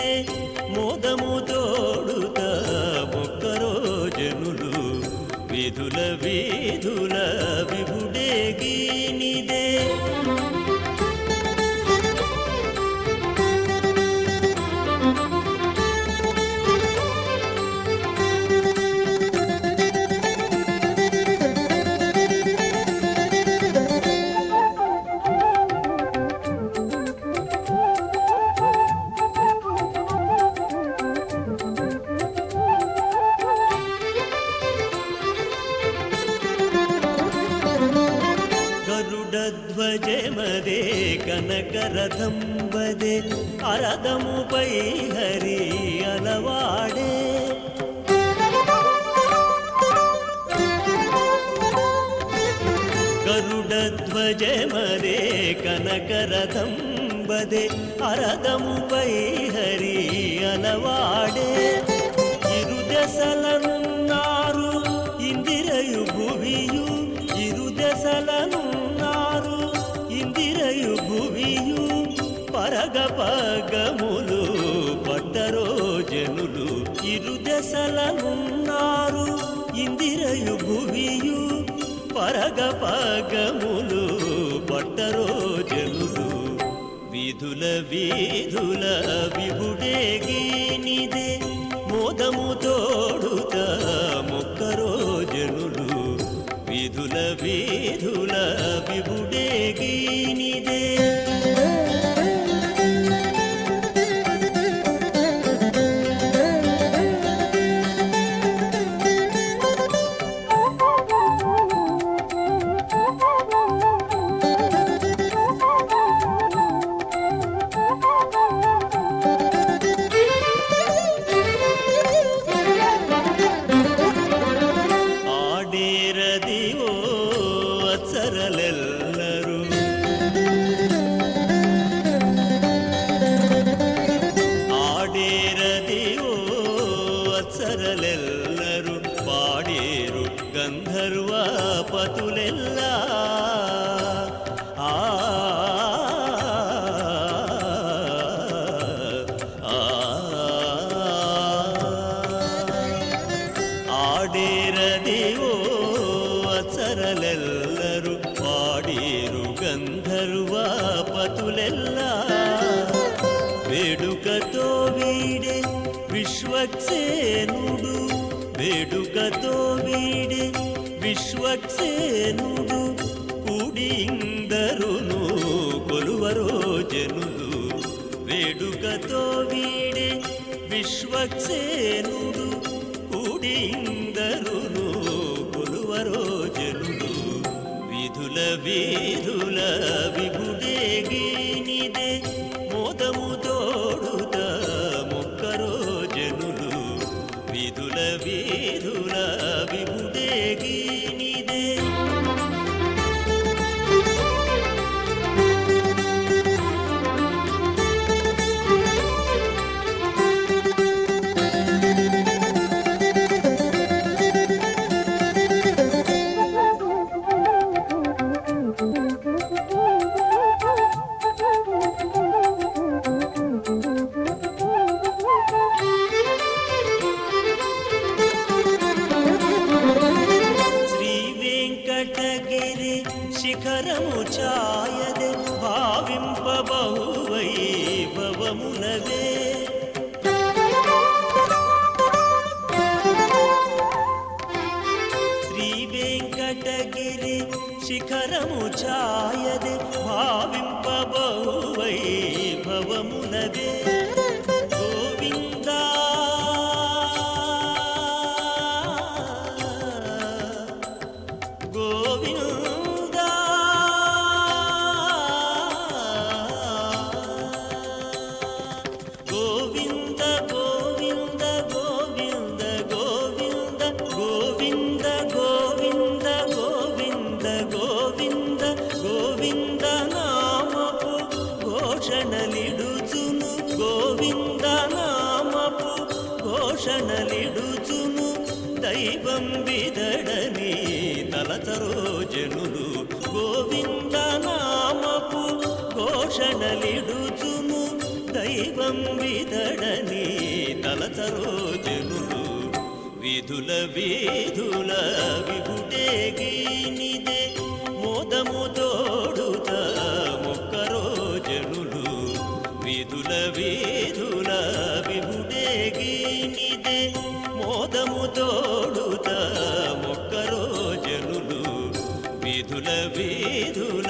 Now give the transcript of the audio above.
నీదే మోదము తోడుత మొక్కరో జనులు విధుల వీధుల విభుడేగి నీదే గరుడధ్వజమదే కనకరథం వదే అరదముపై హరి అలవాడే గరుడధ్వజమదే కనకరథం వదే అరదముపై హరి అలవాడే ఇరుదశలనున్నారు ఇందిరయు భువియు ఇరుదశలనున్నారు ఇందిరయు భువియు పరగ పగములు పట్టరో జనులు ఇరుదశలనున్నారు ఇందిరయు భువియు పరగ పగములు పట్టరో జనులు విధుల వీధుల విభుడేగి నిదే మోదము తోడుత మొక్కరో జనులు విధుల వీధుల విభుడేగి నిదే ಆಡೇರದಿವೋ ಅತ್ಸರಲೆಲ್ಲರೂ ಆಡೇರದಿವೋ ಅತ್ಸರಲೆಲ್ಲರೂ ಪಾಡೇರು ಗಂಧರ್ವ ಪತುಲೆಲ್ಲ ಆ ಆಡೇರದಿವೋ ಅತ್ಸರಲೆಲ್ಲರೂ ಪಾಡೀರು ಗಂಧರ್ವ ಪತುಲೆಲ್ಲ వేడుకతో వీడే విశ్వక్సేనుడు వేడుకతో వీడే విశ్వక్సేనుడు కూడిందరును కొలువరో జనులు వేడుకతో వీడే విశ్వక్సేనుడు కూడిందరును కొలువరో జనులు విధుల వీధుల విభుడేగి నిదే మోదము తోడుత మొక్కరో జనులు విధుల వీధుల విభుడేగి నిదే శ్రీ వెంకటగిరి శిఖరము ఛాయదే భావింప బహువైభవమునదే శ్రీ వెంకటగిరి శిఖరము ఛాయదే భావింప బహువైభవమునదే గోవిందా గోవిందా గోవింద గోవింద గోవింద గోవింద గోవింద గోవింద గోవింద గోవింద గోవింద నామపు ఘోషణలిడుచును గోవింద నామపు ఘోషణలిడుచును దైవం విదడని తలచరో జనులు గోవింద నామపు ఘోషణలిడుచును దైవం విదడని తలచరో జనులు విధుల వీధుల విభుటేగినిదే మోదము తోడుత మొక్కరో జనులు విధుల వీధుల విభుటేగినిదే మోదము తోడుత మొక్కరో జనులు విధుల వీధుల